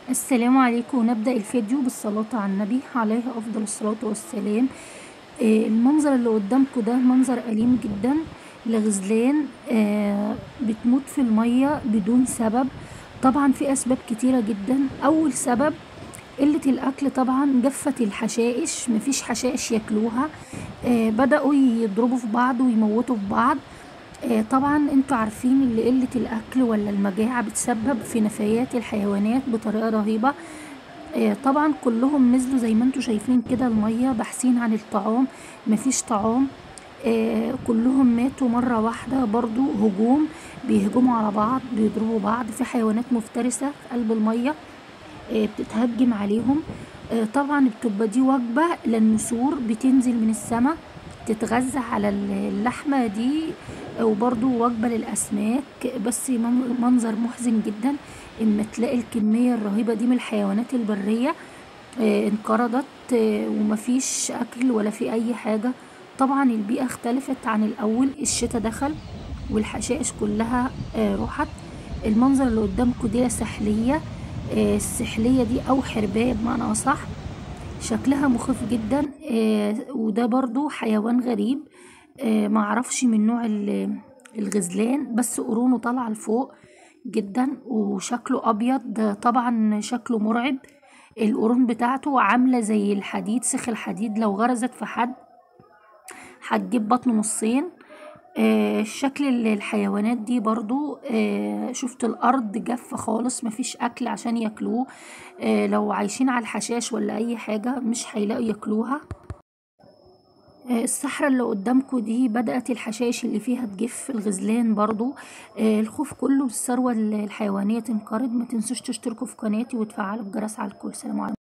السلام عليكم ونبدأ الفيديو بالصلاة على النبي عليه أفضل الصلاة والسلام آه، المنظر اللي قدامكم ده منظر أليم جدا لغزلان آه، بتموت في المية بدون سبب طبعا في أسباب كتيرة جدا أول سبب قلة الأكل طبعا جفت الحشائش مفيش حشائش ياكلوها آه، بدأوا يضربوا في بعض ويموتوا في بعض آه، طبعا انتوا عارفين ان قلة الاكل ولا المجاعة بتسبب في نفايات الحيوانات بطريقة رهيبة آه، طبعا كلهم نزلوا زي ما انتوا شايفين كده المية باحثين عن الطعام مفيش طعام آه، كلهم ماتوا مرة واحدة برضو هجوم بيهجموا على بعض بيضربوا بعض في حيوانات مفترسة في قلب المية آه، بتتهجم عليهم آه، طبعا بتبقى دي وجبة للنسور بتنزل من السماء تتغذى على اللحمة دي وبرضو وجبة للأسماك بس من- منظر محزن جدا إن تلاقي الكمية الرهيبة دي من الحيوانات البرية آه، انقرضت آه، ومفيش أكل ولا في أي حاجة طبعا البيئة اختلفت عن الأول الشتاء دخل والحشائش كلها آه، راحت المنظر اللي قدامكم دي سحلية آه، السحلية دي أو حرباية بمعنى أصح شكلها مخيف جدا آه، وده برضو حيوان غريب آه، معرفش من نوع ال- الغزلان بس قرونه طالعة لفوق جدا وشكله أبيض طبعا شكله مرعب القرون بتاعته عاملة زي الحديد سيخ الحديد لو غرزت في حد هتجيب بطنه نصين آه، شكل ال- الحيوانات دي برضو آه، شفت الأرض جافة خالص مفيش أكل عشان ياكلوه آه، لو عايشين على الحشاش ولا أي حاجة مش هيلاقوا ياكلوها آه، الصحراء اللي قدامكم دي بدأت الحشائش اللي فيها تجف الغزلان برضو آه، الخوف كله الثروة الحيوانية تنقرض ما تنسوش تشتركوا في قناتي وتفعلوا الجرس على الكل سلام عليكم